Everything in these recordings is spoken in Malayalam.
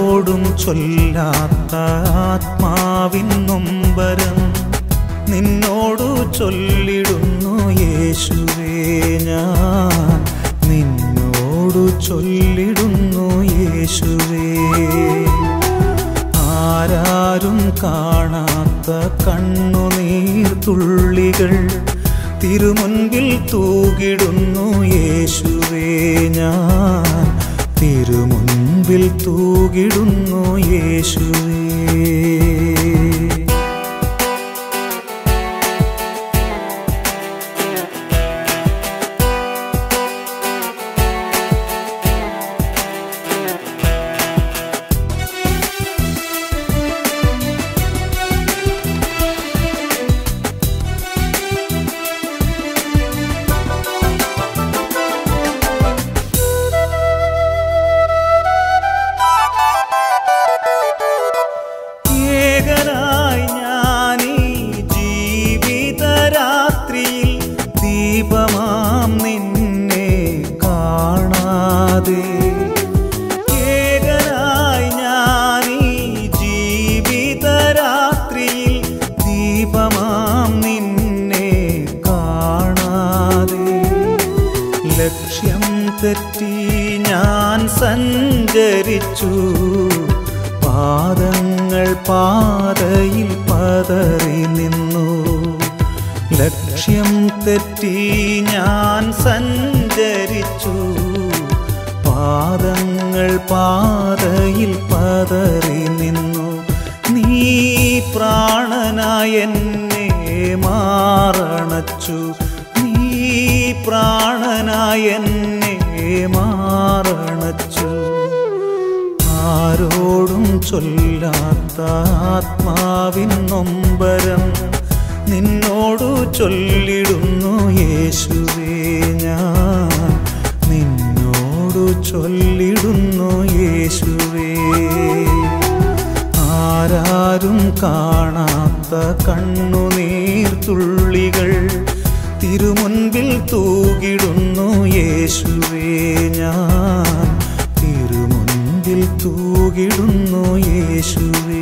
ആരോടും ചൊല്ലാത്ത ആത്മാവിൻ നൊമ്പരം നിന്നോടു ചൊല്ലിടുന്നു യേശുവേ ഞാൻ നിന്നോടു ചൊല്ലിടുന്നു യേശുവേ ആരാരും കാണാത്ത കണ്ണുനീർ തുള്ളികൾ തിരുമുൻപിൽ തൂകിടുന്നു യേശുവേ ഞാൻ തിരുമുൻപിൽ തൂകിടുന്നു യേശുവേ ഏകനായി ഞാനീ ജീവിതരാത്രിയിൽ ദീപമാം നിന്നെ കാണാതെ ഏകനായി ഞാനീ ജീവിതരാത്രിയിൽ ദീപമാം നിന്നെ കാണാതെ ലക്ഷ്യം തെറ്റി ഞാൻ സഞ്ചരിച്ചു പാദങ്ങൾ പാതയിൽ പതറി നിന്നു ലക്ഷ്യം തെറ്റി ഞാൻ സഞ്ചരിച്ചു പാദങ്ങൾ പാതയിൽ പതറി നിന്നു നീ പ്രാണനായ എന്നെ മാറണച്ചു നീ പ്രാണനായ എന്നെ മാറണച്ചു ആരോടും ചൊല്ലാത്ത ആത്മാവിൻ നൊമ്പരം നിന്നോടു ചൊല്ലിടുന്നു യേശുവേ ഞാൻ നിന്നോടു ചൊല്ലിടുന്നു യേശുവേ ആരാരും കാണാത്ത കണ്ണുനീർ തുള്ളികൾ തിരുമുൻപിൽ തൂകിടുന്നു യേശുവേ ഞാൻ തിരുമുൻപിൽ തൂകിടുന്നു യേശുവേ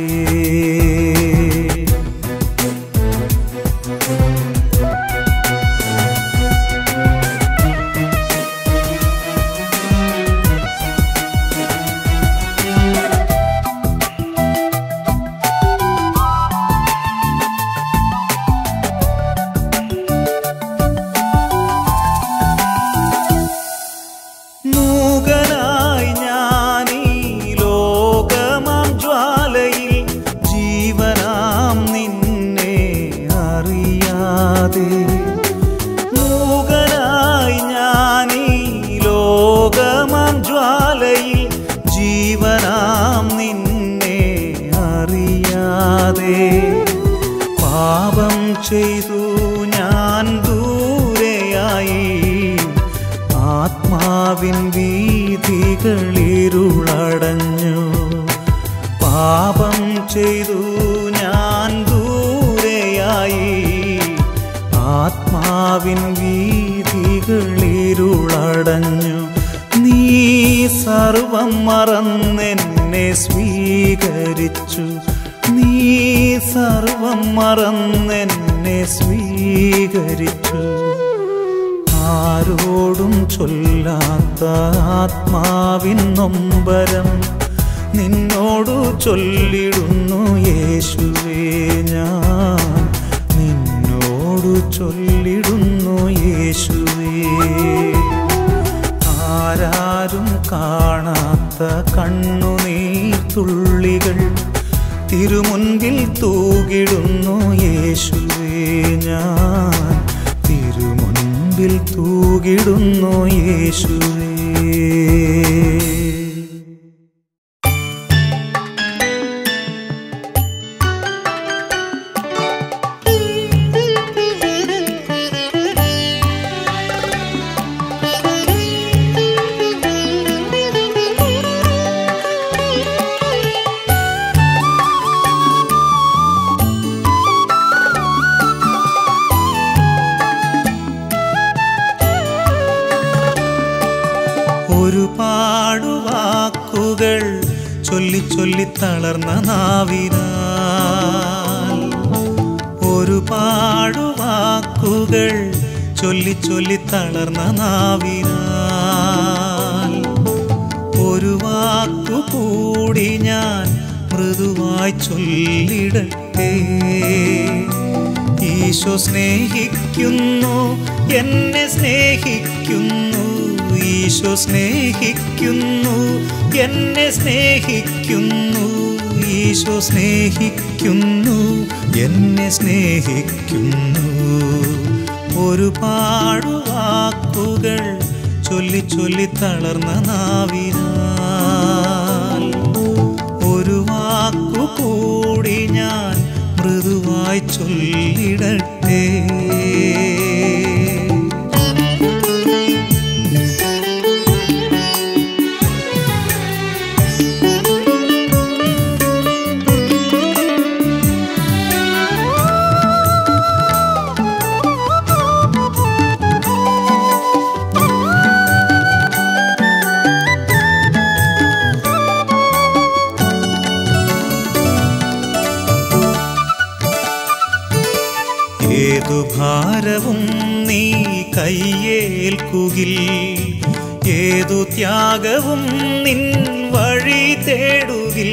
മൂകനായി ഞാനീ ലോകമാം ജ്വാലയിൽ ജീവനാം നിന്നെ അറിയാതെ മൂകനായി ഞാനീ ലോകമാം ജ്വാലയിൽ ജീവനാം നിന്നെ അറിയാതെ പാപം ചെയ്തു ഞാൻ ദൂരെയായി ആത്മാവിൻ വീതികളിരുളടഞ്ഞു പാപം ചെയ്തു ഞാൻ ദൂരെയായി ആത്മാവിൻ വീതികളിരുളടഞ്ഞു നീ സർവം മറന്നെന്നെ സ്വീകരിച്ചു നീ സർവം മറന്നെന്നെ സ്വീകരിച്ചു ആരോടും ചൊല്ലാത്ത ആത്മാവിൻ നൊമ്പരം നിന്നോടു ചൊല്ലിടുന്നു യേശുവേ ഞാൻ നിന്നോടു ചൊല്ലിടുന്നു യേശുവേ ആരാരും കാണാത്ത കണ്ണുനീർ തുള്ളികൾ തിരുമുൻപിൽ തൂകിടുന്നു യേശുവേ ഞാൻ തിരുമുൻപിൽ തൂകിടുന്നു യേശുവേ ഒരുപാടു ചൊല്ലി ചൊല്ലി തളർന്ന നാവിനാൽ ഒരുപാട് വാക്കുകൾ ചൊല്ലി ചൊല്ലി തളർന്ന നാവിനാൽ ഒരു വാക്കു കൂടി ഞാൻ മൃദുവായി ചൊല്ലിടട്ടെ ഈശോ സ്നേഹിക്കുന്നു എന്നെ സ്നേഹിക്കുന്നു ഈശോ സ്നേഹിക്കുന്നു എന്നെ സ്നേഹിക്കുന്നു ഈശോ സ്നേഹിക്കുന്നു എന്നെ സ്നേഹിക്കുന്നു ഒരുപാട് വാക്കുകൾ ചൊല്ലി ചൊല്ലി തളർന്ന നാവിനാൽ ഒരു വാക്കു കൂടി ഞാൻ മൃദുവായി ചൊല്ലിടട്ടെ ഏതു ഭാരവും നീ കയ്യേൽക്കുകിൽ ഏതു ത്യാഗവും നിൻ വഴി തേടുകിൽ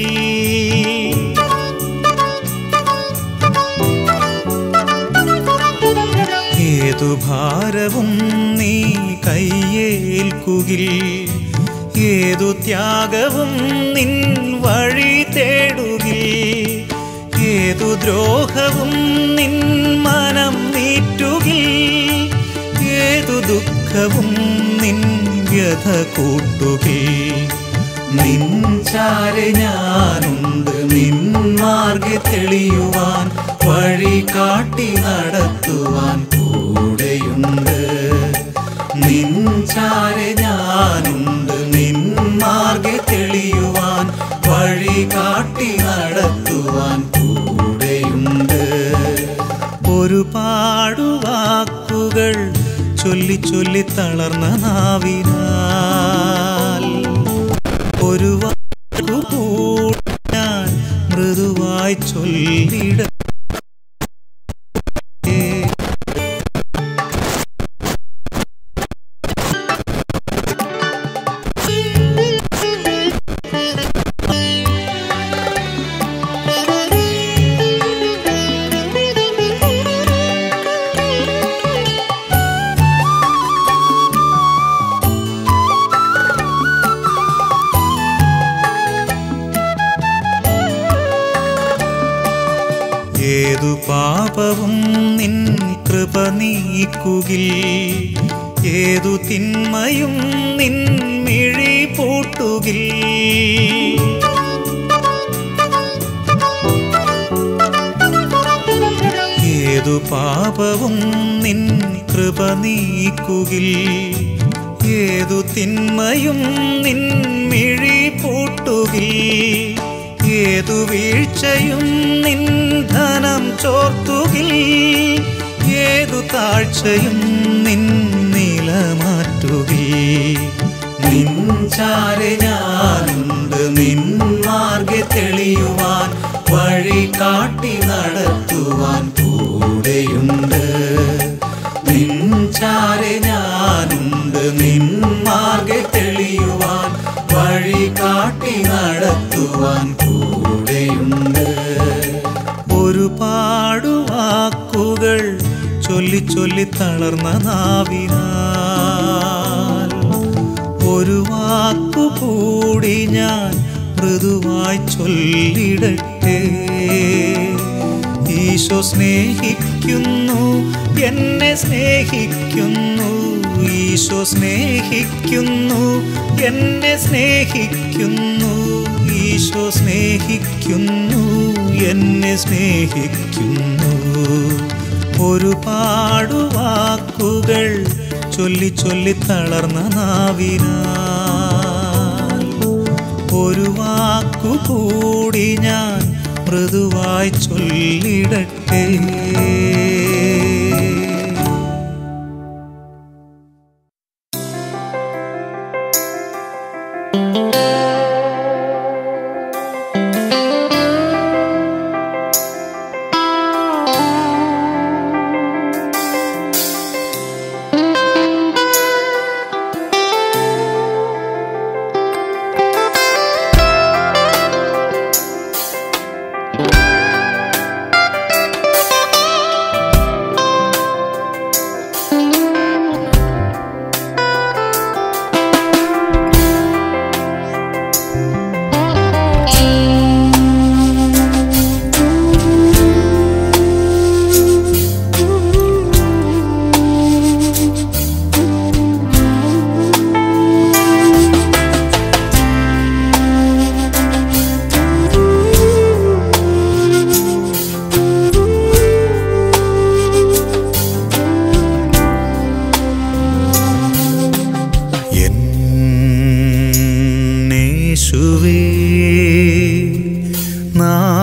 ഏതു ഭാരവും നീ കയ്യേൽക്കുകിൽ ഏതു ത്യാഗവും നിൻ വഴി തേടുകിൽ ഏതു ദ്രോഹവും നിൻ മനം നീറ്റുകിൽ ഏതു ദുഃഖവും നിൻ വ്യഥ കൂട്ടുകിൽ നിൻ ചാരെ ഞാനുണ്ട് നിൻ മാർഗെ തെളിയുവാൻ വഴി കാട്ടി നടത്തുവാൻ കൂടെയുണ്ട് നിൻ ചാരെ ഞാനുണ്ട് നിൻ മാർഗെ തെളിയുവാൻ വഴി കാട്ടി നടത്തുവാൻ കൂടെയുണ്ട് ഒരുപാട് വാക്കുകൾ ചൊല്ലി ചൊല്ലി തളർന്ന നാവിനാൽ ഒരു വാക്കു കൂടി ഞാൻ മൃദുവായി ചൊല്ലിട ഏതു പാപവും നിൻ കൃപ നീക്കുകിൽ ഏതു തിന്മയും നിൻ മിഴി പൂട്ടുകിൽ ഏതു പാപവും നിൻ കൃപ നീക്കുകിൽ ഏതു തിന്മയും നിൻ മിഴി പൂട്ടുകിൽ ഏതു വീഴ്ചയും നിൻ ധനം ചോർത്തുകിൽ ഏതു താഴ്ചയും നിൻ നില മാറ്റുകിൽ നിൻ ചാരെ ഞാനുണ്ട് നിൻ മാർഗെ തെളിയുവാൻ വഴി കാട്ടി നടത്തുവാൻ കൂടെയുണ്ട് നിൻ ചാരെ ഞാനുണ്ട് നിൻ മാർഗെ തെളിയുവാൻ വഴി കാട്ടി നടത്തുവാൻ കൂടെയുണ്ട് ഒരുപാട് വാക്കുകൾ ചൊല്ലി ചൊല്ലി തളർന്ന നാവിനാൽ ഒരു വാക്കു കൂടി ഞാൻ മൃദുവായി ചൊല്ലിടട്ടെ ഈശോ സ്നേഹിക്കുന്നു എന്നെ സ്നേഹിക്കുന്നു ഈശോ സ്നേഹിക്കുന്നു എന്നെ സ്നേഹിക്കുന്നു ഈശോ സ്നേഹിക്കുന്നു എന്നെ സ്നേഹിക്കുന്നു ഒരുപാട് വാക്കുകൾ ചൊല്ലി ചൊല്ലി തളർന്ന നാവിനാൽ ഒരു വാക്കു കൂടി ഞാൻ മൃദുവായി ചൊല്ലിടട്ടെ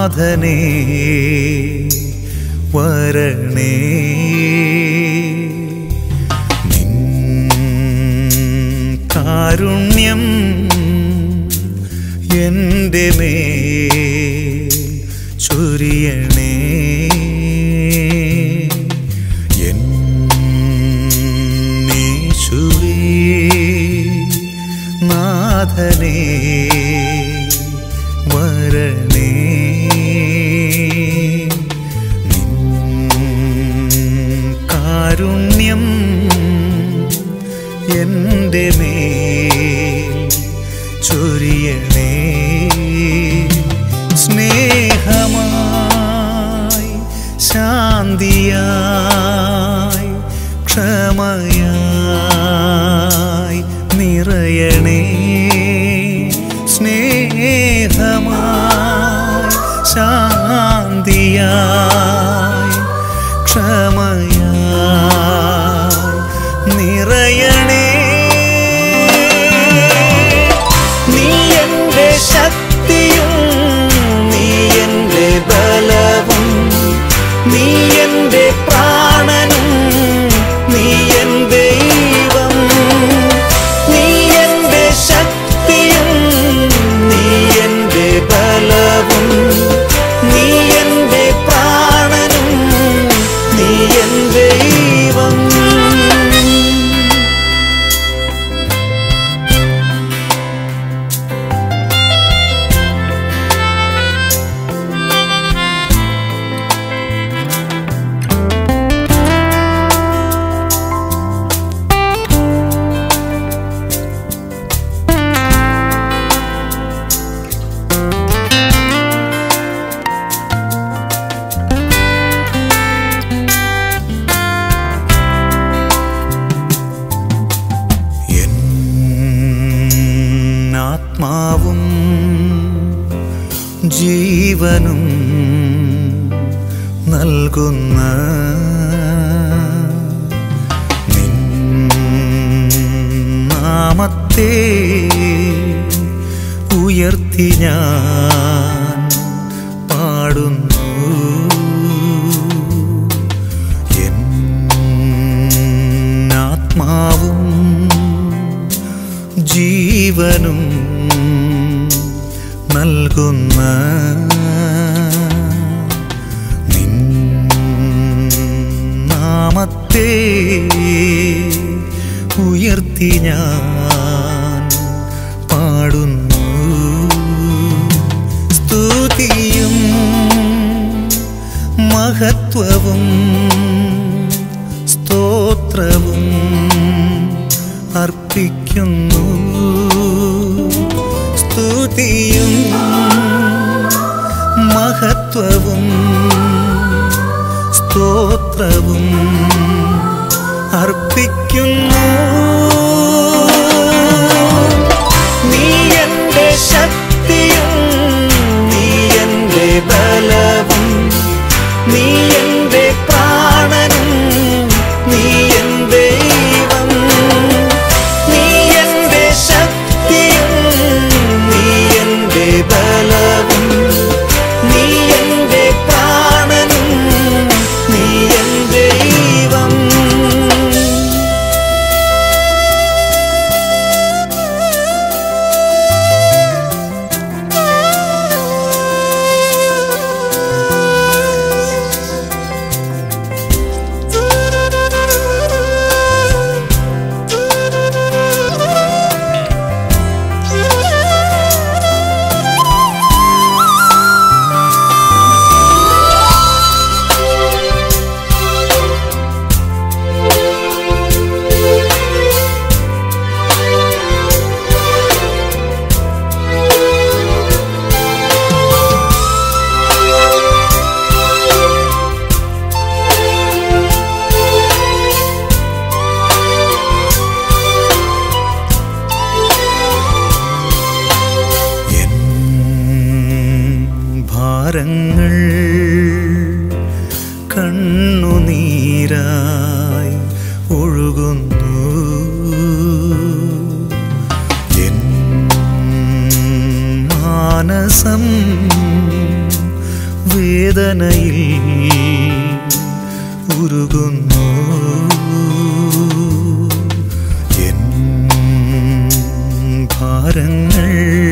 നാഥനേ വരണേ നിൻ കാരുണ്യം എൻ്റെ മേൽ ചൊരിയണേ എന്നേശുവേ നാഥനേ വരണേ നിൻ കാരുണ്യം എൻ്റെ മേൽ ചൊരിയണേ സ്നേഹമായി ശാന്തിയായി ക്ഷമയായി നിറയണേ സ്നേഹമായി ശാന്തിയായി ക്ഷമയായി നിറയണേ നീ എൻ്റെ ശക്തിയും നീ എൻ്റെ ബലവും നീ എൻ്റെ പ്രാണനും നീ എൻ ദൈവം നീ എൻ്റെ ശക്തിയും നീ എൻ്റെ ബലവും നീ എൻ്റെ പ്രാണനും നീ എൻ ദൈവം ആത്മാവും ജീവനും നൽകുന്ന നിൻ നാമത്തെ ഉയർത്തി ഞാൻ പാടുന്നു എൻ ആത്മാവും ജീവനും നൽകുന്ന നിൻ നാമത്തെ ഉയർത്തി ഞാൻ പാടുന്നു സ്തുതിയും മഹത്വവും സ്തോത്രവും അർപ്പിക്കുന്നു സ്തുതിയും മഹത്വവും സ്തോത്രവും അർപ്പിക്കുന്നു നീ എൻ്റെ ശക്തിയും നീ എൻ്റെ ബലവും നീ എൻ്റെ പ്രാണനും നീ എൻ ദൈവം നീ എൻ്റെ ശക്തിയും നീ എൻ്റെ ബലവും നീ എൻ്റെ പ്രാണനും നീ എൻ ദൈവം എൻ ഭാരങ്ങൾ കണ്ണുനീരായി ഒഴുകുന്നു എൻ മാനസം വേദനയിൽ ഉരുകുന്നു എൻ ഭാരങ്ങൾ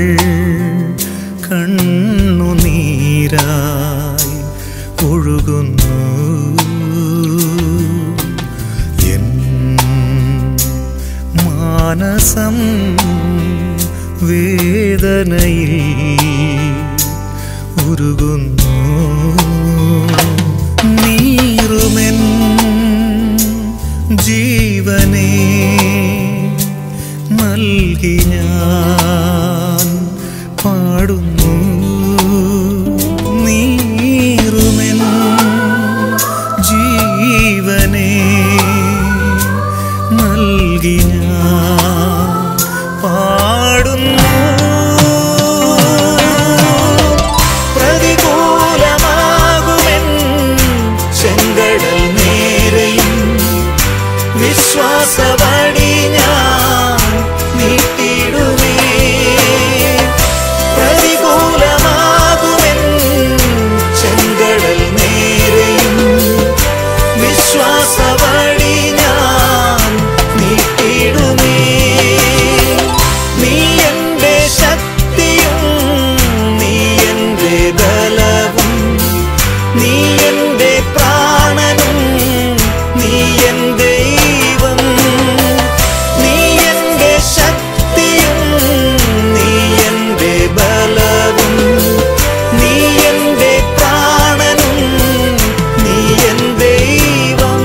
കണ്ണുനീരായി ഒഴുകുന്നു എൻ മാനസം വേദനയിൽ ഉരുകുന്നു നീറുമെൻ ജീവനെ നൽകി ഞാൻ പാടുന്നു നീറുമെൻ ജീവനെ നൽകി ഞാൻ പാടുന്നു പ്രതികൂലമാകുമെൻ ചെങ്കടൽ നേരെയും വിശ്വാസവടി ഞാൻ നീട്ടിടുമേ പ്രതികൂലമാകുമെൻ ചെങ്കടൽ നേരെയും വിശ്വാസവടി ഞാൻ നീട്ടിടുമേ നീ എന്റെ ശക്തിയും നീ എന്റെ ബലവും നീ എന്റെ പ്രാണനും നീ എൻ ദൈവം നീ എന്റെ ശക്തിയും നീ എന്റെ ബലവും നീ എന്റെ പ്രാണനും നീ എൻ ദൈവം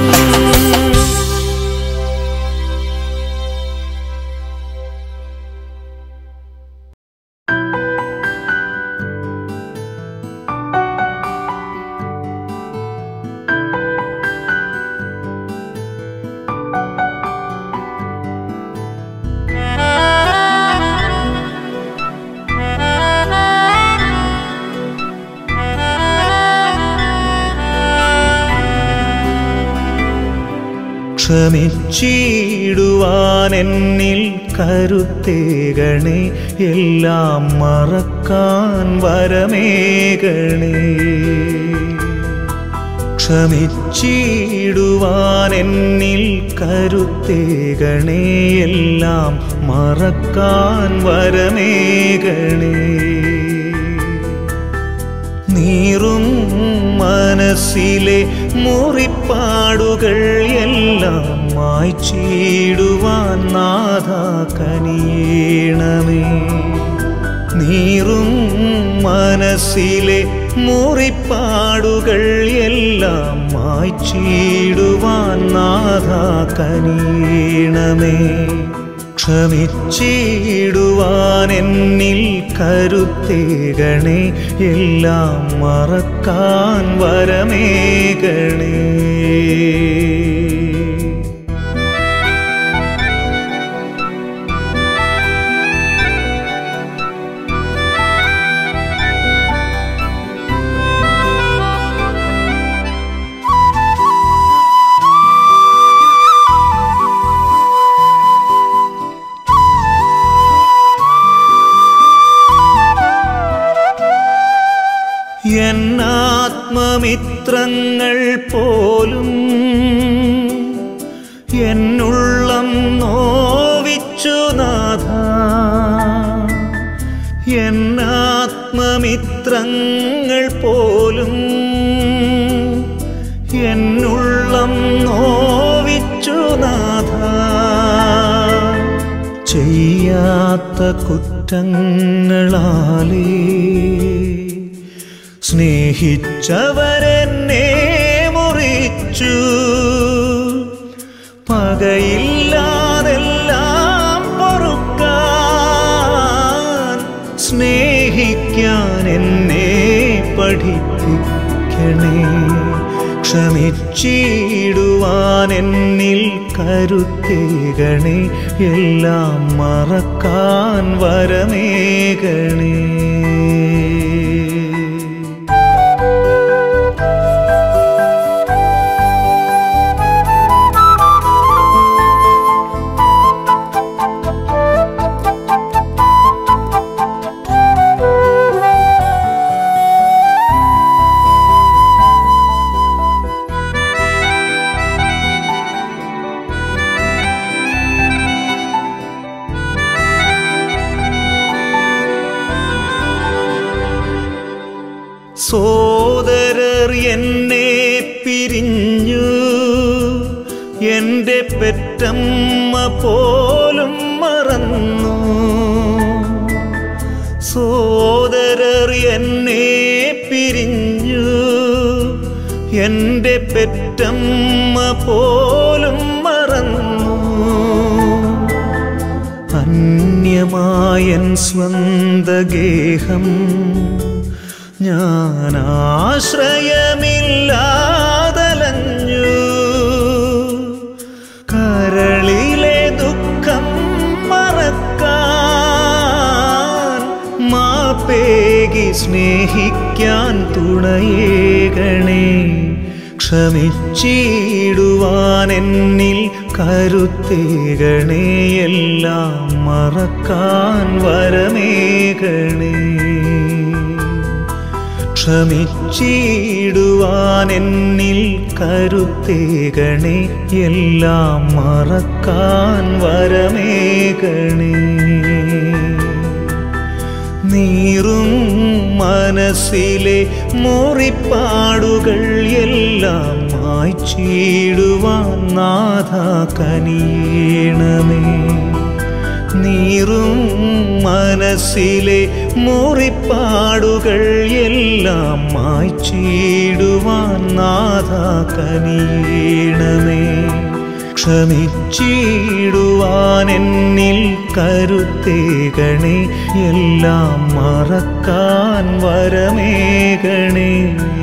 ക്ഷമിച്ചിടുവാൻ എന്നിൽ കരുത്തേകണേ എല്ലാം മറക്കാൻ വരമേകണേ ക്ഷമിച്ചിടുവാൻ എന്നിൽ കരുത്തേകണേ എല്ലാം മറക്കാൻ വരമേകണേ നീറും മനസ്സിലെ മുറിപ്പാടുകൾ എല്ലാം മായ്ച്ചിടുവാൻ നാഥ കനിയണമേ നീറും മനസ്സിലെ മുറിപ്പാടുകൾ എല്ലാം മായ്ച്ചിടുവാൻ നാഥ കനിയണമേ ക്ഷമിച്ചിടുവാൻ എന്നിൽ കരുത്തേകണേ എല്ലാം മറക്കാൻ വരമേകണേ എന്നാത്മമിത്രങ്ങൾ പോലും എന്നുള്ളം നോവിച്ചു നാഥ എന്നാത്മമിത്രങ്ങൾ പോലും എന്നുള്ളം നോവിച്ചു നാഥ ചെയ്യാത്ത കുറ്റങ്ങളാലേ സ്നേഹിച്ചവരെന്നെ മുറിച്ചു പകയില്ലാതെല്ലാം പൊറുക്കാൻ സ്നേഹിക്കാൻ എന്നെ പഠിപ്പിക്കണേ ക്ഷമിച്ചിടുവാൻ എന്നിൽ കരുത്തേകണേ എല്ലാം മറക്കാൻ വരമേകണേ സോദരർ എന്നെ പിരിഞ്ഞു എൻ്റെ പെറ്റമ്മ പോലും മറന്നു സോദരർ എന്നെ പിരിഞ്ഞു എൻ്റെ പെറ്റമ്മ പോലും മറന്നു അന്യമായൻ സ്വന്തഗേഹം ഞാൻ ആശ്രയമില്ലാതലഞ്ഞു കരളിലെ ദുഃഖം മറക്കാൻ മാപ്പേകി സ്നേഹിക്കാൻ തുണയേകണേ ക്ഷമിച്ചിടുവാൻ എന്നിൽ കരുത്തേകണേ എല്ലാം മറക്കാൻ വരമേകണേ ക്ഷമിച്ചിടുവാൻ എന്നിൽ കരുത്തേകണേ എല്ലാം മറക്കാൻ വരമേകണേ നീറും മനസ്സിലെ മുറിപ്പാടുകൾ എല്ലാം മായ്ച്ചിടുവാൻ നാഥ കനിയണമേ നീറും മനസ്സിലെ മുറിപ്പാടുകൾ എല്ലാം മായ്ച്ചിടുവാൻ നാഥ കനിയണമേ ക്ഷമിച്ചിടുവാൻ എന്നിൽ കരുത്തേകണേ എല്ലാം മറക്കാൻ വരമേകണേ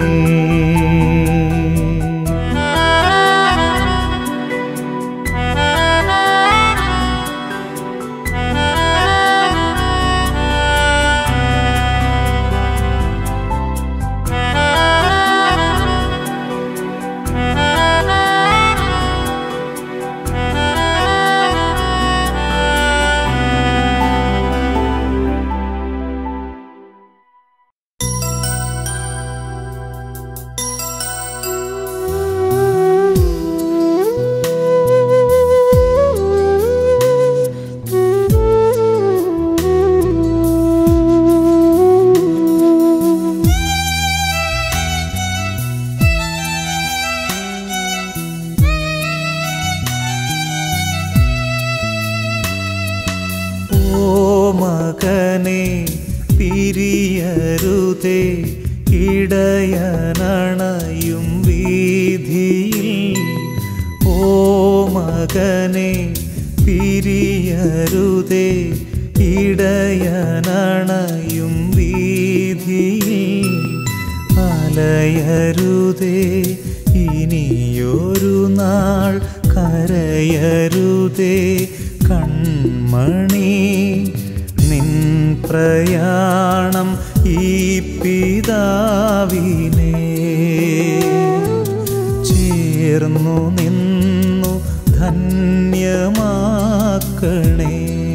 ഓ മകനെ പിരിയരുതേ ഇടയനണയും വീതിയിൽ ഓ മകനെ പിരിയരുതേ ഇടയനണയും വീതിയിൽ അലയരുതേ ഇനിയൊരു നാൾ കരയരുതേ കൺമണി നിൻ പ്രയാണം ഈ പിതാവിനെ ചേർന്നു നിന്നു ധന്യമാക്കണേ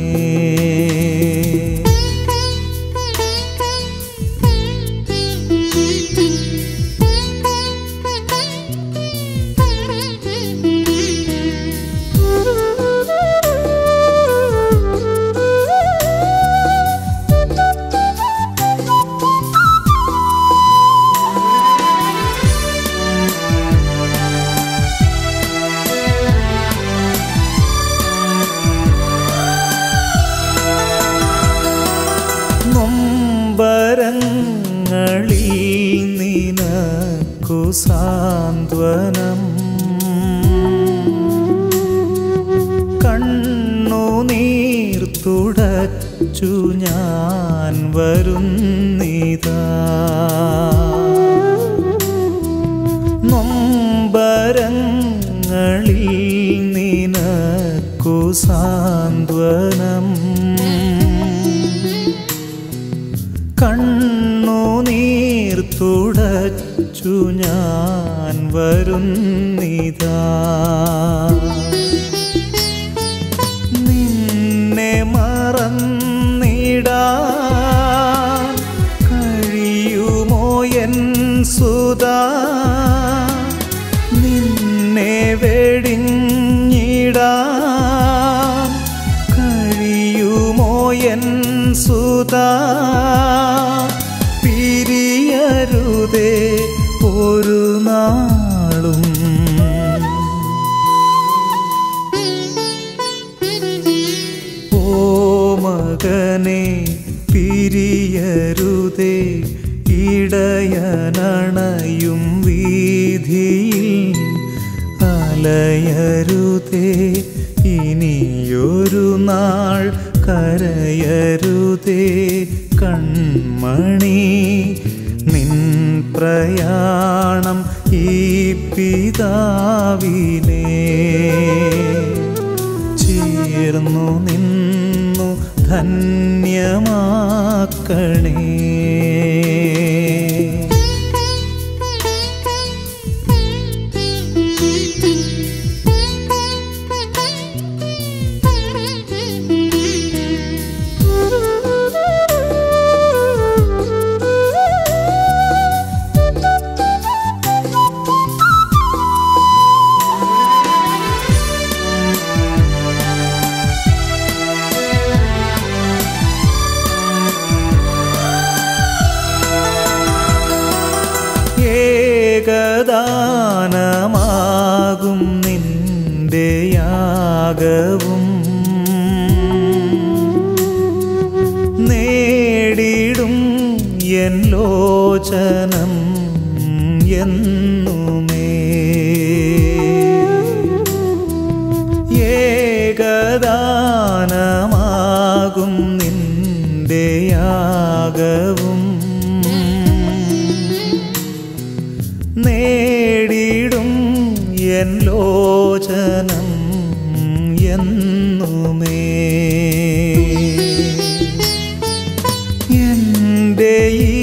നൊമ്പരങ്ങളിൽ നിനക്കു സാന്ത്വനം കണ്ണുനീർ തുടച്ചു ഞാൻ വരുന്നിതാ നൊമ്പരങ്ങളിൽ നിനക്കു സാന്ത്വനം കണ്ണുനീർ തുടച്ചു ഞാൻ വരുന്നിതാ നിന്നെ മറന്നിടാൻ കഴിയുമോ എൻ സുതാ നിന്നെ വെടിഞ്ഞിടാൻ കഴിയുമോ എൻ സുതാ പിരിയരുതേ പിരിയരുതേ ഒരു നാളും ഓ മകനെ പിരിയരുതേ ഇടയനണയും വീതിയിൽ അലയരുതേ ഇനിയൊരു നാൾ കരയരുതേ കൺമണി നിൻ പ്രയാണം ഈ പിതാവിനെ ചേർന്നു നിന്നു ധന്യമാക്കണേ ഏകദാനമാകും നിന്റെ യാഗവും നേടിടും എൻ ലോചനം എന്നുമേ ഏകദാനമാകും നിന്റെ യാഗവും നേടിടും എൻ ലോചനം എന്നുമേ എൻ്റെ ഈ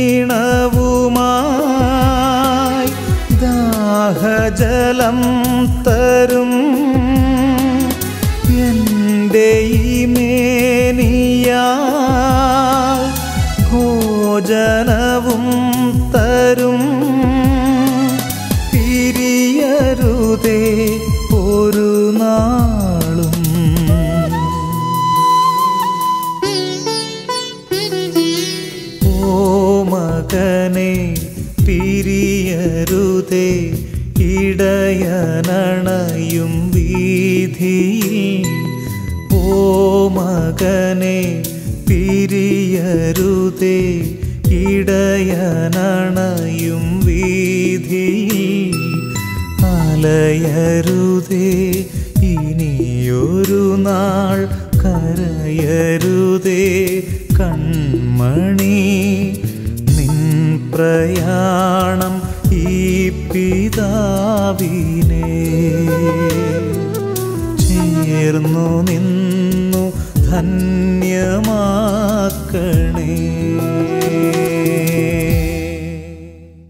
നീണവുമായി ദാഹജലം തരും എൻ്റെ ഈ മേനിയാൽ ഭോജനവും തരും പിരിയരുതേ ഒരു നാളും ഓ മകനെ പിരിയരുതേ ഇടയനണയും വീതിയിൽ ഓ മകനെ പിരിയരുതേ ഇടയനണയും വീതിയിൽ അലയരുതേ ഇനിയൊരു നാൾ കരയരുതേ കൺമണി നിൻ പ്രയാണം ഈ പിതാവിനെ ചേർന്നു നിന്നു ധന്യമാക്കണേ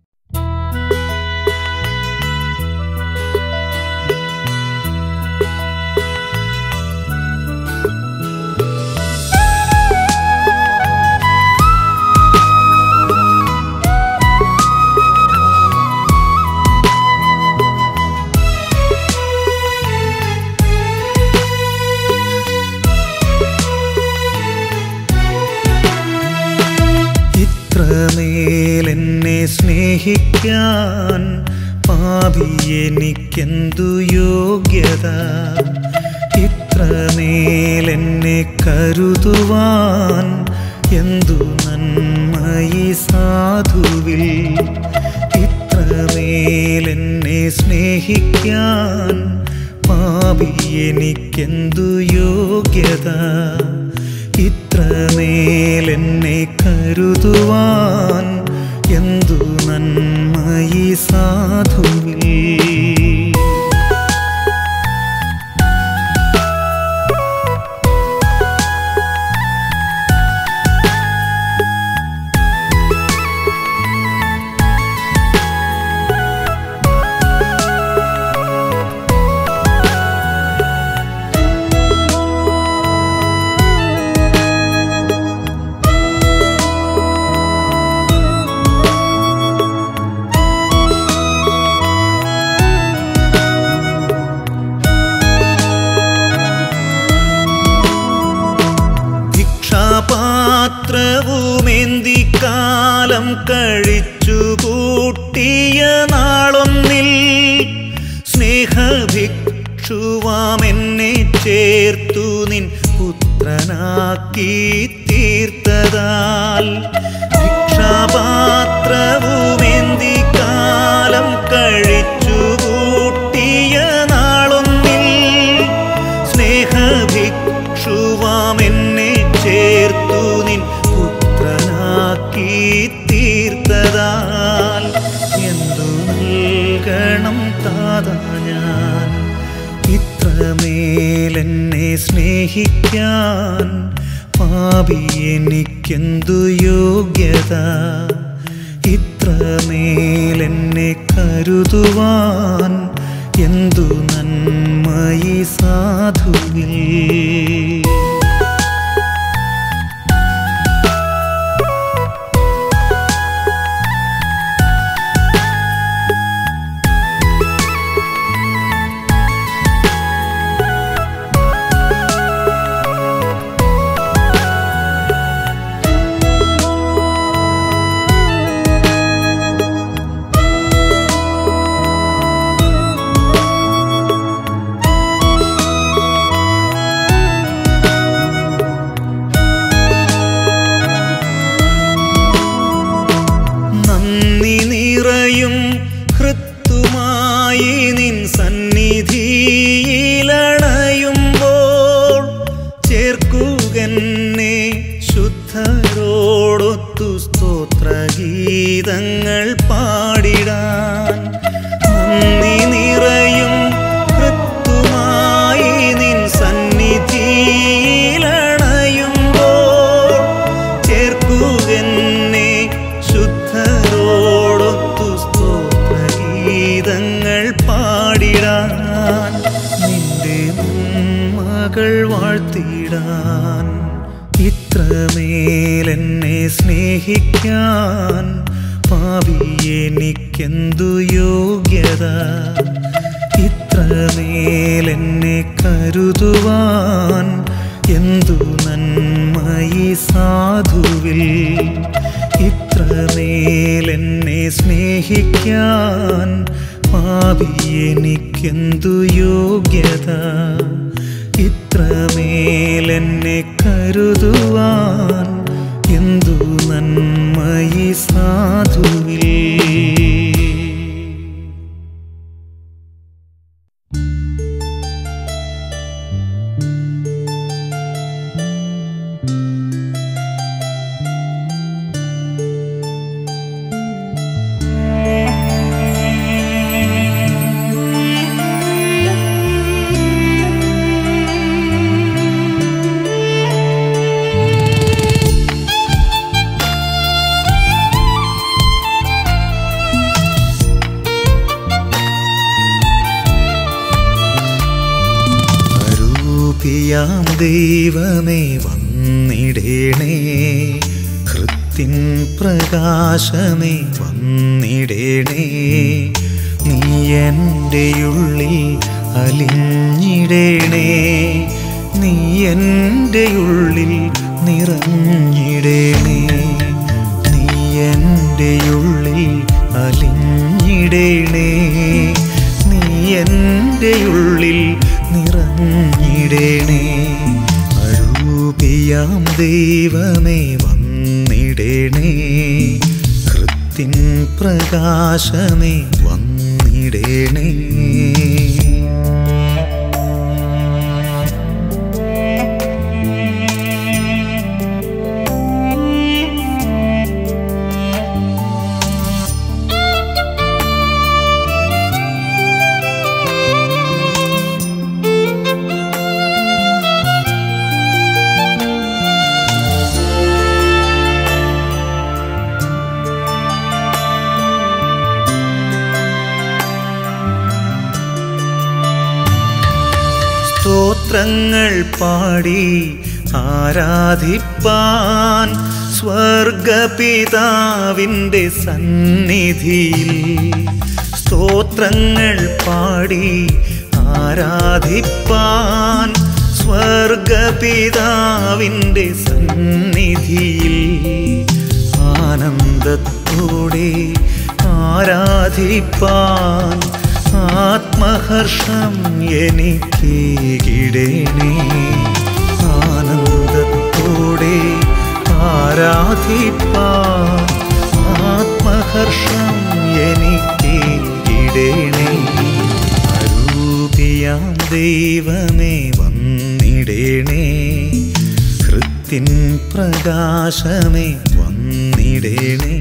ഇത്രമേൽ എന്നെ സ്നേഹിക്കാൻ പാപി എനിക്കെന്തു യോഗ്യത ഇത്രമേൽ എന്നെ കരുതുവാൻ എന്തു നന്മയി സാധുവിൽ ഇത്രമേൽ എന്നെ സ്നേഹിക്കാൻ പാപി എനിക്കെന്തു യോഗ്യത ഇത്രമേൽ എന്നെ കരുതുവാൻ എന്തു നന്മയി സാധുവിൽ കഴിച്ചു കൂട്ടിയ നാളൊന്നിൽ സ്നേഹഭിക്ഷുവാമെന്നെ ചേർത്തു നിൻ പുത്രനാക്കി തീർത്തതാൽ ഭിക്ഷാപാത്രവുമേന്തി കാലം കഴിച്ചു കൂട്ടിയ നാളൊന്നിൽ സ്നേഹഭിക്ഷുവാമെന്നെ ചേർത്തു നിൻ പുത്രനാക്കി തീർത്തതാൽ എന്തു നൽകണം താതാ ഞാൻ ഇത്രമേലെന്നെ സ്നേഹിക്കാൻ പാപി എനിക്കെന്തു യോഗ്യത ഇത്രമേലെന്നെ കരുതുവാൻ എന്തു നന്മയി സാധുവിൽ നന്ദി നിറയും ഹൃത്തുമായി നിൻ സന്നിധിയിലണയുമ്പോൾ ചേർക്കുകന്നെ ശുദ്ധരോടൊത്തു സ്തോത്രഗീതങ്ങൾ പാടിടാൻ നന്ദി നിറയും ഹൃത്തുമായി നിൻ സന്നിധിയിലണയുമ്പോൾ ചേർക്കുകന്നെ ശുദ്ധരോടൊത്തു സ്തോത്രഗീതങ്ങൾ പാടിടാൻ നിന്റെ മകൾ വാഴ്ത്തിടാൻ ഇത്രമേലെന്നെ സ്നേഹിക്കാൻ പാവി എനിക്കെന്തു യോഗ്യത ഇത്രമേലെന്നെ കരുതുവാൻ എന്തു നന്മയി സാധുവിൽ ഇത്രമേലെന്നെ സ്നേഹിക്കാൻ പാപി എനിക്കെന്തു യോഗ്യത ഇത്രമേലെന്നെ കരുതുവാൻ എന്തു നന്മയി സാധുവിൽ അരൂപിയാം ദൈവമേ വന്നിടേണേ കൃത്തിൻ പ്രകാശമേ വന്നിടേണേ നീ എൻ്റെ ഉള്ളിൽ അലിഞ്ഞിടേണേ നീ എൻ്റെ ഉള്ളിൽ നിറഞ്ഞിടേണേ നീ എൻ്റെ ഉള്ളിൽ അലിഞ്ഞിടേണേ നീ എൻ്റെ ഉള്ളിൽ നിറഞ്ഞിടേണേ അരൂപിയാം ദൈവമേ വന്നിടേണേ കൃത്തിൻ പ്രകാശമേ വന്നിടേണേ സ്തോത്രങ്ങൾ പാടി ആരാധിപ്പാൻ സ്വർഗപിതാവിൻ്റെ സന്നിധിയിൽ സ്തോത്രങ്ങൾ പാടി ആരാധിപ്പാൻ സ്വർഗപിതാവിൻ്റെ സന്നിധിയിൽ ആനന്ദത്തോടെ ആരാധിപ്പാൻ ആത്മഹർഷം എനിക്കേകിടേണേ ആനന്ദത്തോടെ ആരാധിപ്പാൻ ആത്മഹർഷം എനിക്കേകിടേണേ അരൂപിയാം ദൈവമേ വന്നിടേണേ ഹൃത്തിൻ പ്രകാശമേ വന്നിടേണേ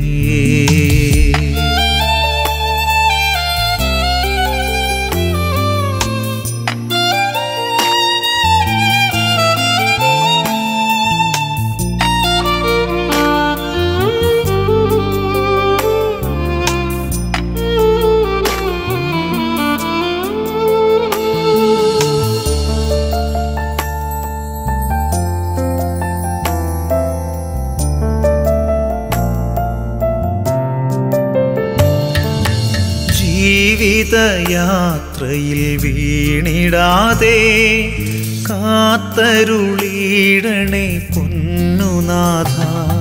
ജീവിതയാത്രയിൽ വീണിടാതെ കാത്തരുളീടണേ പൊന്നുനാഥ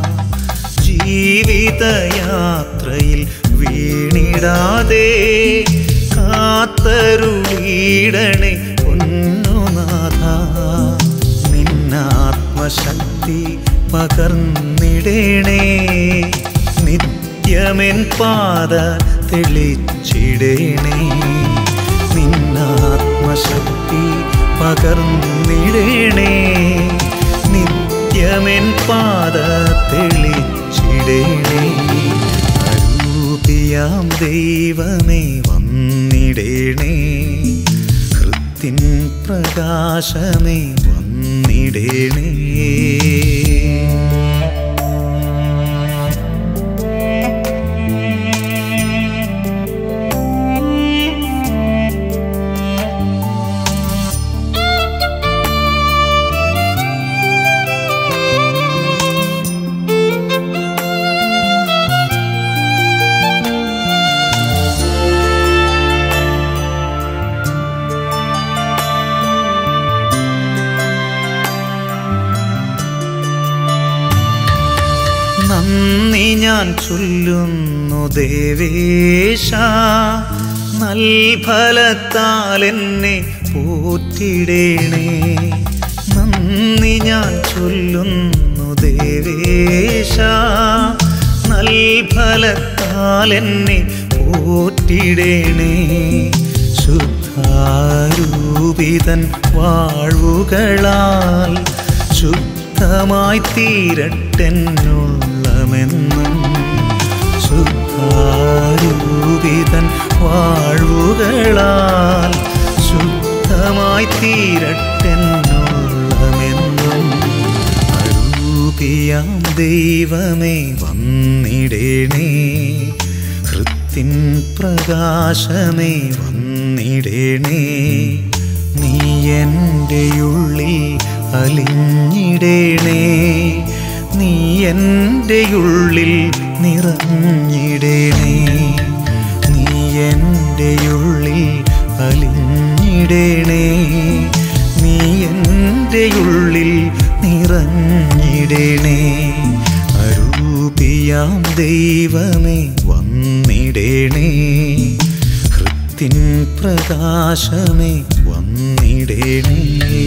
ജീവിതയാത്രയിൽ വീണിടാതെ കാത്തരുളീടണേ പൊന്നുനാഥ നിന്നാത്മശക്തി പകർന്നിടണേ നിത്യമെൻ പാത തെളിച്ചിടേണേ നിന്നാത്മശക്തി പകർന്നിടേണേ നിത്യമെൻ പാത തെളിച്ചിടേണേ അരൂപിയാം ദൈവമേ വന്നിടേണേ ഹൃത്തിൻ പ്രകാശമേ വന്നിടേണേ നന്ദി ഞാൻ ചൊല്ലുന്നു ദേവേശ നൽഫലത്താൽ എന്നെ പോറ്റിടേണേ നന്ദി ഞാൻ ചൊല്ലുന്നു ദേവേശ നൽഫലത്താൽ എന്നെ പോറ്റിടേണേ ശുദ്ധാരൂപിതൻ വാഴ്വുകളാൽ ശുദ്ധമായി തീരട്ടെന്നുള്ളമെന്നും ശുദ്ധാരൂപിതൻ വാഴ്വുകളാൽ ശുദ്ധമായി തീരട്ടെന്നുള്ളമെന്നും അരൂപിയാം ദൈവമേ വന്നിടേണേ ഹൃത്തിൻ പ്രകാശമേ വന്നിടേണേ നീ എൻ്റെ ഉള്ളിൽ അലിഞ്ഞിടേണേ നീ എൻ്റെ ഉള്ളിൽ നിറഞ്ഞിടേണേ നീ എൻ്റെ ഉള്ളിൽ അലിഞ്ഞിടേണേ നീ എൻ്റെ ഉള്ളിൽ നിറഞ്ഞിടേണേ അരൂപിയാം ദൈവമേ വന്നിടേണേ ഹൃത്തിൻ പ്രകാശമേ വന്നിടേണേ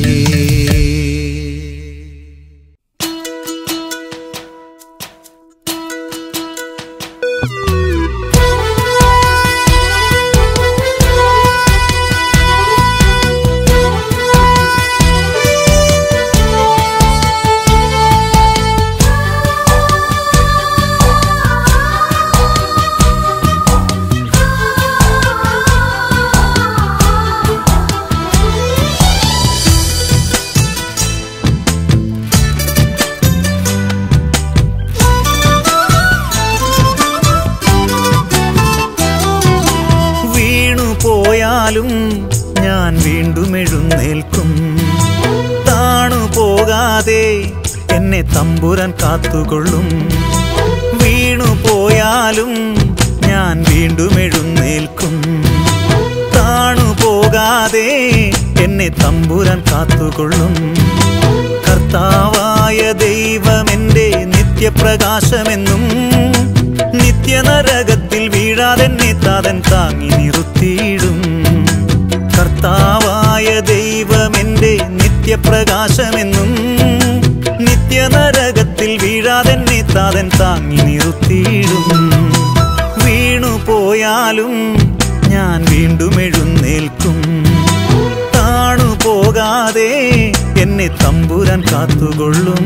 വീണു പോയാലും ഞാൻ വീണ്ടും എഴുന്നേൽക്കും താണു പോകാതെ എന്നെ തമ്പുരാൻ കാത്തുകൊള്ളും വീണു പോയാലും ഞാൻ വീണ്ടും എഴുന്നേൽക്കും താണു പോകാതെ എന്നെ തമ്പുരാൻ കാത്തുകൊള്ളും കർത്താവായ ദൈവമെന്റെ നിത്യപ്രകാശമെന്നും നിത്യനരകത്തിൽ വീഴാതെന്നെ താതൻ താങ്ങി നിർത്തിയിടും കർത്താവായ ദൈവമെന്റെ നിത്യപ്രകാശമെന്നും നിത്യനരകത്തിൽ വീഴാതെന്നെ താതൻ താങ്ങി നിർത്തിയിടും വീണു പോയാലും ഞാൻ വീണ്ടും എഴുന്നേൽക്കും താണു പോകാതെ എന്നെ തമ്പുരാൻ കാത്തുകൊള്ളും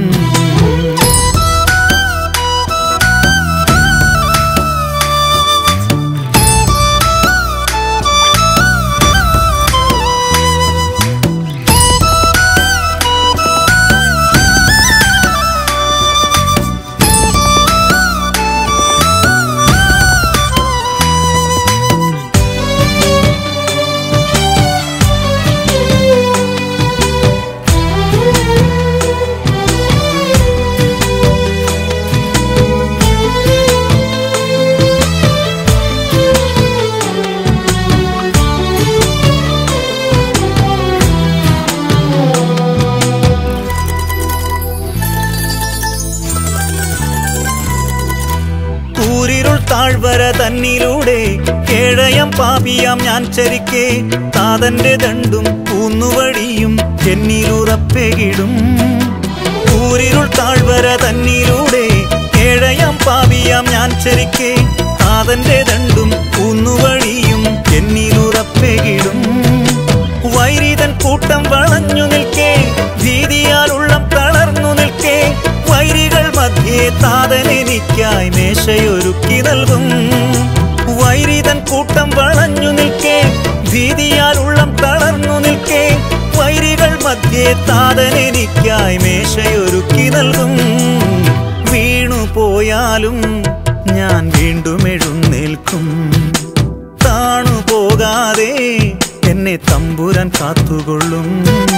കൂരിരുൾ താഴ്വര തന്നിലൂടെ കേഴയം പാപിയാം ഞാൻ ചരിക്കെ താതന്റെ ദണ്ടും കൂന്നുവഴിയും എന്നിലുറപ്പെകിടും കൂരിരുൾ താഴ്വര തന്നിലൂടെ കേഴയം പാപിയാം ഞാൻ ചരിക്കെ താതന്റെ ദണ്ടും കൂന്നുവഴിയും എന്നിലുറപ്പെകിടും വൈരിതൻ കൂട്ടം വളഞ്ഞു നിൽക്കേ ഭീതിയാൽ ഉള്ളം തളർന്നു നിൽക്കേ വൈരികൾ മധ്യേ താതൻ എനിക്കായി മേശയൊരുക്കി നൽകും വൈരിതൻ കൂട്ടം വളഞ്ഞു നിൽക്കേ ഭീതിയാൽ ഉള്ളം തളർന്നു നിൽക്കേ വൈരികൾ മധ്യേ താതൻ എനിക്കായി മേശയൊരുക്കി നൽകും വീണു പോയാലും ഞാൻ വീണ്ടും എഴുന്നേൽക്കും താണു പോകാതെ എന്നെ തമ്പുരാൻ കാത്തുകൊള്ളും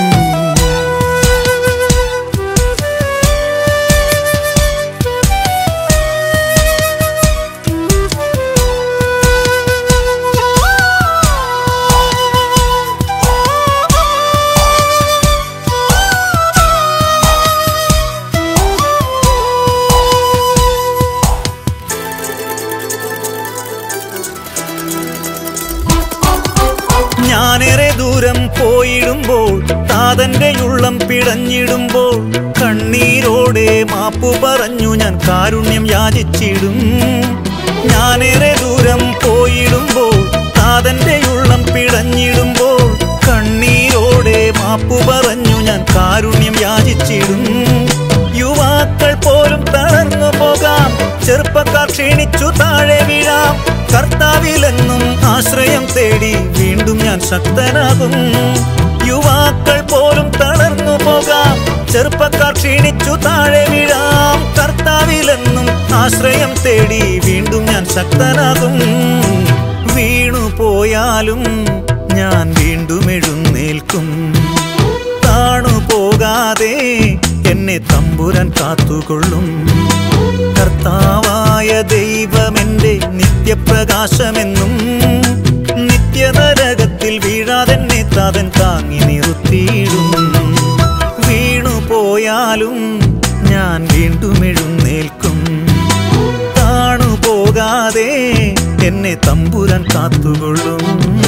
ഞാനേറെ ദൂരം പോയിടുമ്പോൾ താതന്റെ ഉള്ളം പിടഞ്ഞിടുമ്പോൾ കണ്ണീരോടെ മാപ്പു പറഞ്ഞു ഞാൻ കാരുണ്യം യാചിച്ചിടും ഞാനേറെ ദൂരം പോയിടുമ്പോൾ താതന്റെ ഉള്ളം പിടഞ്ഞിടുമ്പോൾ കണ്ണീരോടെ മാപ്പു പറഞ്ഞു ഞാൻ കാരുണ്യം യാചിച്ചിടും യുവാക്കൾ പോലും തളർന്നു പോകാം ചെറുപ്പക്കാർ ക്ഷീണിച്ചു താഴെ വീഴാം കർത്താവിലെന്നും ആശ്രയം തേടി വീണ്ടും ഞാൻ ശക്തനാകും യുവാക്കൾ പോലും തളർന്നു പോകാം ചെറുപ്പക്കാർ ക്ഷീണിച്ചു താഴെ വീഴാം കർത്താവിലെന്നും ആശ്രയം തേടി വീണ്ടും ഞാൻ ശക്തനാകും വീണു പോയാലും ഞാൻ വീണ്ടും എഴുന്നേൽക്കും താണു പോകാതെ എന്നെ തമ്പുരാൻ കാത്തുകൊള്ളും കർത്താവായ ദൈവമെന്റെ നിത്യപ്രകാശമെന്നും നിത്യനരകത്തിൽ വീഴാതെന്നെ താതൻ താങ്ങി നിർത്തിയിടും വീണു പോയാലും ഞാൻ വീണ്ടും എഴുന്നേൽക്കും താണു പോകാതെ എന്നെ തമ്പുരാൻ കാത്തുകൊള്ളും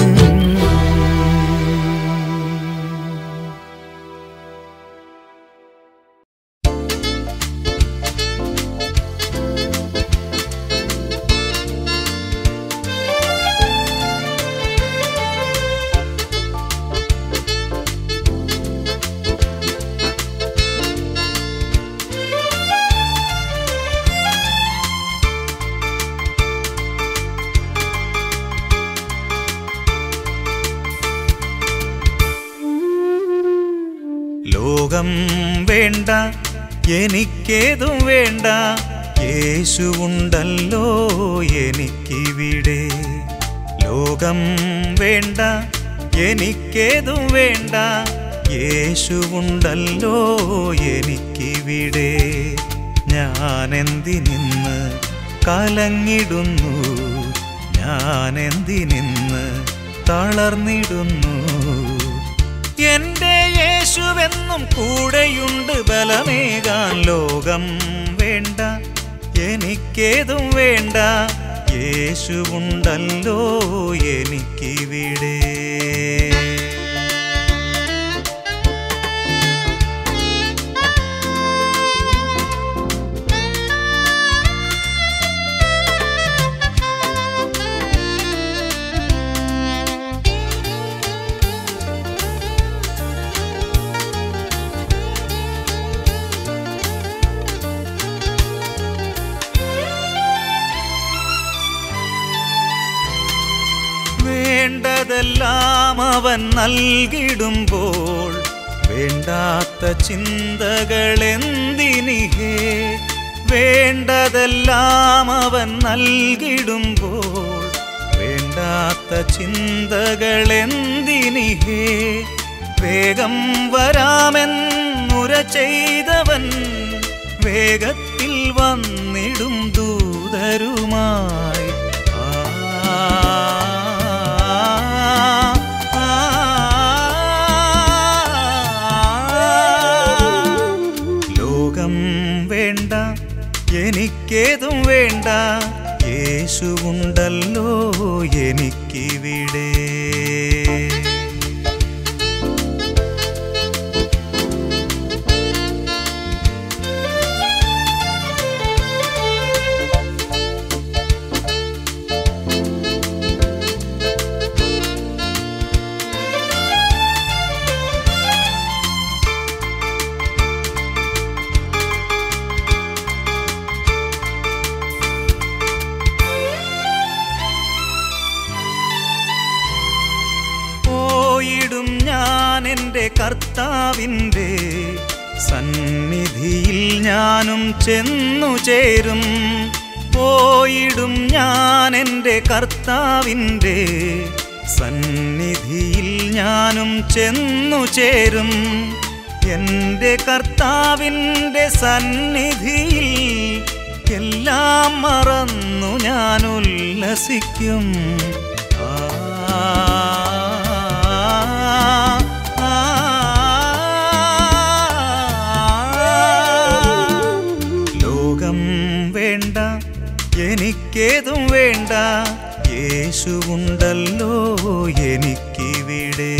ലോകം വേണ്ട എനിക്കേതും വേണ്ട യേശുവുണ്ടല്ലോ എനിക്കിവിടെ ലോകം വേണ്ട എനിക്കേതും വേണ്ട യേശുവുണ്ടല്ലോ എനിക്കിവിടെ ഞാനെന്തിനിന്ന് കലങ്ങിടുന്നു ഞാനെന്തിനിന്ന് തളർന്നിടുന്നു എന്റെ യേശുവെന്നും കൂടെയുണ്ട് ബലമേകാൻ ലോകം വേണ്ട എനിക്കേതും വേണ്ട യേശുവുണ്ടല്ലോ എനിക്കിവിടെ വേണ്ടതെല്ലാം അവൻ നൽകിടുമ്പോൾ വേണ്ടാത്ത ചിന്തകളെന്തിനിഹേ വേണ്ടതെല്ലാം അവൻ നൽകിടുമ്പോൾ വേണ്ടാത്ത ചിന്തകളെന്തിനിഹേ വേഗം വരാമെന്നുര ചെയ്തവൻ വേഗത്തിൽ വന്നിടും ദൂതരുമായി ആ, ആ, ലോകം വേണ്ട എനിക്കേതും വേണ്ട യേശുവുണ്ടല്ലോ എനിക്കിവിടെ പോയിടും ഞാൻ എൻ്റെ കർത്താവിൻ്റെ സന്നിധിയിൽ ഞാനും ചെന്നു ചേരും പോയിടും ഞാൻ എൻ്റെ കർത്താവിൻ്റെ സന്നിധിയിൽ ഞാനും ചെന്നു ചേരും എൻ്റെ കർത്താവിൻ്റെ സന്നിധിയിൽ എല്ലാം മറന്നു ഞാൻ ഉല്ലസിക്കും ആ, ആ, ലോകം വേണ്ട എനിക്കേതും വേണ്ട യേശുവുണ്ടല്ലോ എനിക്കിവിടെ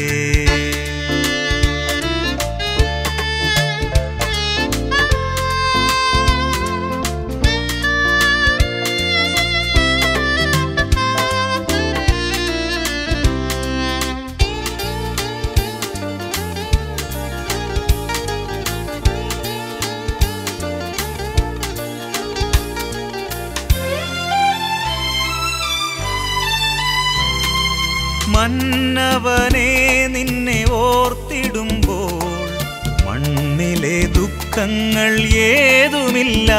മന്നവനെ നിന്നെ ഓർത്തിടുമ്പോൾ മണ്ണിലെ ദുഃഖങ്ങൾ ഏതുമില്ല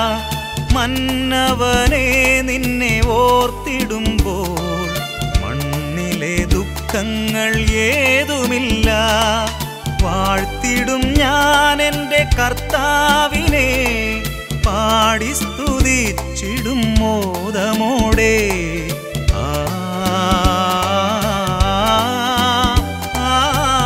മന്നവനെ നിന്നെ ഓർത്തിടുമ്പോൾ മണ്ണിലെ ദുഃഖങ്ങൾ ഏതുമില്ല വാഴ്ത്തിടും ഞാൻ എൻ്റെ കർത്താവിനെ പാടി സ്തുതിച്ചിടും മോദമോടെ ആ, ആ,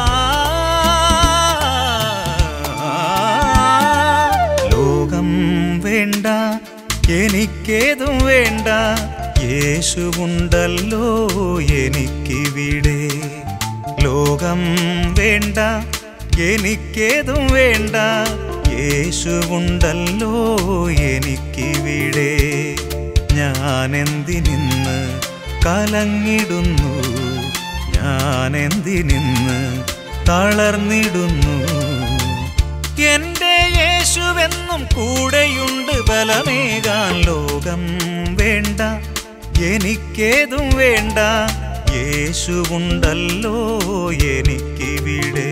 ലോകം വേണ്ട എനിക്കേതും വേണ്ട യേശുവുണ്ടല്ലോ എനിക്കിവിടെ ലോകം വേണ്ട എനിക്കേതും വേണ്ട യേശുവുണ്ടല്ലോ എനിക്കിവിടെ ഞാനെന്തിനിന്ന് കലങ്ങിടുന്നു ഞാനെന്തിനിന്ന് തളർന്നിടുന്നു എന്റെ യേശുവെന്നും കൂടെയുണ്ട് ബലമേകാൻ ലോകം വേണ്ട എനിക്കേതും വേണ്ട യേശുവുണ്ടല്ലോ എനിക്കിവിടെ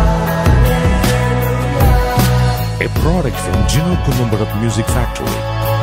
a product from Gino Columbarat Music Factory.